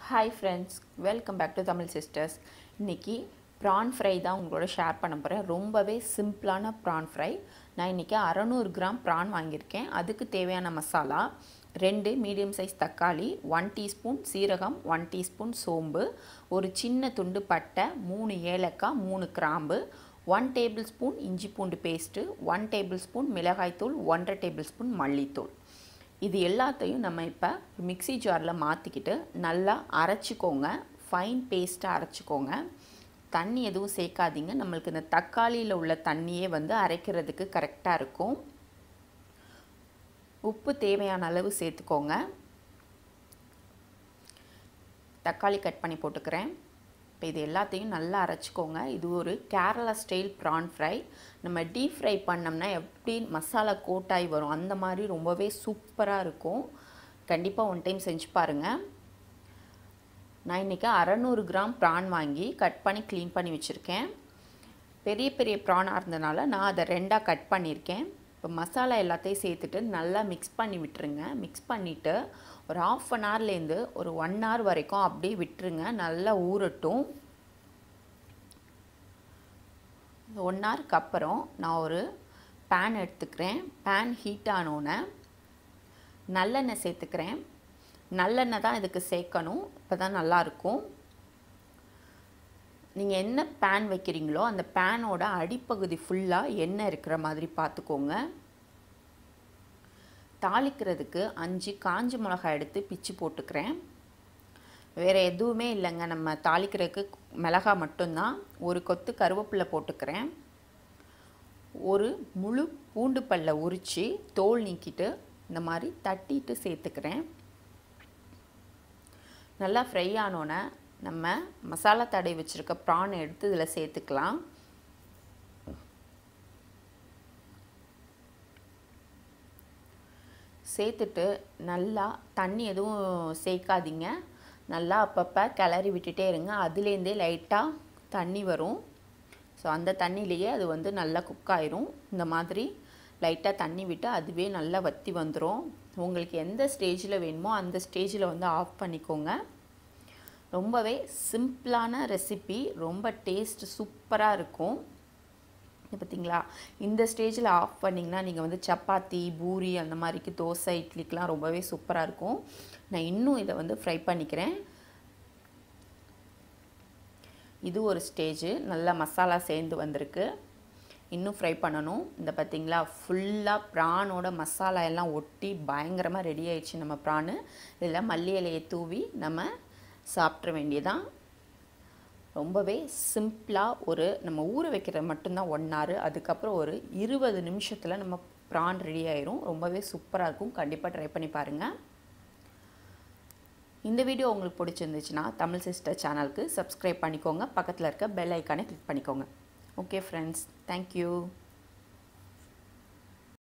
hi friends welcome back to Tamil sisters இன்றைக்கி prawn fry தான் உங்களோட ஷேர் பண்ண போகிறேன் ரொம்பவே சிம்பிளான ப்ரான் ஃப்ரை நான் இன்றைக்கி அறநூறு கிராம் ப்ரான் வாங்கியிருக்கேன் அதுக்கு தேவையான மசாலா ரெண்டு மீடியம் சைஸ் தக்காளி ஒன் டீஸ்பூன் சீரகம் ஒன் டீஸ்பூன் சோம்பு ஒரு சின்ன துண்டு பட்டை மூணு ஏலக்காய் மூணு கிராம்பு ஒன் டேபிள் ஸ்பூன் இஞ்சி பூண்டு பேஸ்ட்டு ஒன் டேபிள் ஸ்பூன் மிளகாய்த்தூள் ஒன்றரை டேபிள் ஸ்பூன் மல்லித்தூள் இது எல்லாத்தையும் நம்ம இப்போ மிக்ஸி ஜாரில் மாற்றிக்கிட்டு நல்லா அரைச்சிக்கோங்க ஃபைன் பேஸ்ட்டாக அரைச்சிக்கோங்க தண்ணி எதுவும் சேர்க்காதீங்க நம்மளுக்கு இந்த தக்காளியில் உள்ள தண்ணியே வந்து அரைக்கிறதுக்கு கரெக்டாக இருக்கும் உப்பு தேவையான அளவு சேர்த்துக்கோங்க தக்காளி கட் பண்ணி போட்டுக்கிறேன் இப்போ இது எல்லாத்தையும் நல்லா அரைச்சிக்கோங்க இது ஒரு கேரளா ஸ்டைல் ப்ரான் ஃப்ரை நம்ம டீப் ஃப்ரை பண்ணோம்னா எப்படி மசாலா கோட்டாய் வரும் அந்த மாதிரி ரொம்பவே சூப்பராக இருக்கும் கண்டிப்பாக ஒன் டைம் செஞ்சு பாருங்கள் நான் இன்றைக்கி அறநூறு கிராம் ப்ரான் வாங்கி கட் பண்ணி க்ளீன் பண்ணி வச்சுருக்கேன் பெரிய பெரிய ப்ரானாக இருந்தனால நான் அதை ரெண்டாக கட் பண்ணியிருக்கேன் இப்போ மசாலா எல்லாத்தையும் சேர்த்துட்டு நல்லா மிக்ஸ் பண்ணி விட்டுருங்க மிக்ஸ் பண்ணிவிட்டு ஒரு ஆஃப் அன் ஹவர்லேருந்து ஒரு ஒன் ஹவர் வரைக்கும் அப்படியே விட்டுருங்க நல்லா ஊறட்டும் ஒன் ஹவருக்கு அப்புறம் நான் ஒரு பேன் எடுத்துக்கிறேன் பேன் ஹீட் ஆனோன்னே நல்லெண்ணெய் சேர்த்துக்கிறேன் நல்லெண்ணெய் தான் இதுக்கு சேர்க்கணும் இப்போ தான் நல்லாயிருக்கும் நீங்கள் என்ன பேன் வைக்கிறீங்களோ அந்த பேனோட அடிப்பகுதி ஃபுல்லாக எண்ணெய் இருக்கிற மாதிரி பார்த்துக்கோங்க தாளிக்கிறதுக்கு அஞ்சு காஞ்ச மிளகாய் எடுத்து பிச்சு போட்டுக்கிறேன் வேறு எதுவுமே இல்லைங்க நம்ம தாளிக்கிறதுக்கு மிளகாய் மட்டும்தான் ஒரு கொத்து கருவேப்பிலை போட்டுக்கிறேன் ஒரு முழு பூண்டு பல்ல உரித்து தோல் நீக்கிட்டு இந்த மாதிரி தட்டிட்டு சேர்த்துக்கிறேன் நல்லா ஃப்ரை ஆனோன்னே நம்ம மசாலா தடை வச்சுருக்க ப்ரான் எடுத்து இதில் சேர்த்துக்கலாம் சேர்த்துட்டு நல்லா தண்ணி எதுவும் சேர்க்காதீங்க நல்லா அப்பப்போ கிளறி விட்டுட்டே இருங்க அதுலேருந்தே லைட்டாக தண்ணி வரும் ஸோ அந்த தண்ணியிலேயே அது வந்து நல்லா குக் ஆயிரும் இந்த மாதிரி லைட்டாக தண்ணி விட்டு அதுவே நல்லா வற்றி வந்துடும் உங்களுக்கு எந்த ஸ்டேஜில் வேணுமோ அந்த ஸ்டேஜில் வந்து ஆஃப் பண்ணிக்கோங்க ரொம்பவே சிம்பிளான ரெசிபி ரொம்ப டேஸ்ட் சூப்பராக இருக்கும் பார்த்தீங்களா இந்த ஸ்டேஜில் ஆஃப் பண்ணிங்கன்னா நீங்கள் வந்து சப்பாத்தி பூரி அந்த மாதிரிக்கு தோசை இட்லிக்கெலாம் ரொம்பவே சூப்பராக இருக்கும் நான் இன்னும் இதை வந்து ஃப்ரை பண்ணிக்கிறேன் இது ஒரு ஸ்டேஜு நல்லா மசாலா சேர்ந்து வந்திருக்கு இன்னும் ஃப்ரை பண்ணணும் இந்த பார்த்திங்களா ஃபுல்லாக ப்ரானோட மசாலா எல்லாம் ஒட்டி பயங்கரமாக ரெடி ஆயிடுச்சு நம்ம ப்ரானு இதில் மல்லி இலையை தூவி நம்ம சாப்பிட்ற வேண்டியதான் ரொம்பவே சிம்பிளாக ஒரு நம்ம ஊற வைக்கிறது மட்டும்தான் ஒன் ஹவர் அதுக்கப்புறம் ஒரு இருபது நிமிஷத்தில் நம்ம ப்ரான் ரெடி ஆயிரும் ரொம்பவே சூப்பராக இருக்கும் கண்டிப்பாக ட்ரை பண்ணி பாருங்கள் இந்த வீடியோ உங்களுக்கு பிடிச்சிருந்துச்சுன்னா தமிழ் சிஸ்டர் சேனலுக்கு சப்ஸ்கிரைப் பண்ணிக்கோங்க பக்கத்தில் இருக்க பெல் ஐக்கானை கிளிக் பண்ணிக்கோங்க ஓகே ஃப்ரெண்ட்ஸ் தேங்க்யூ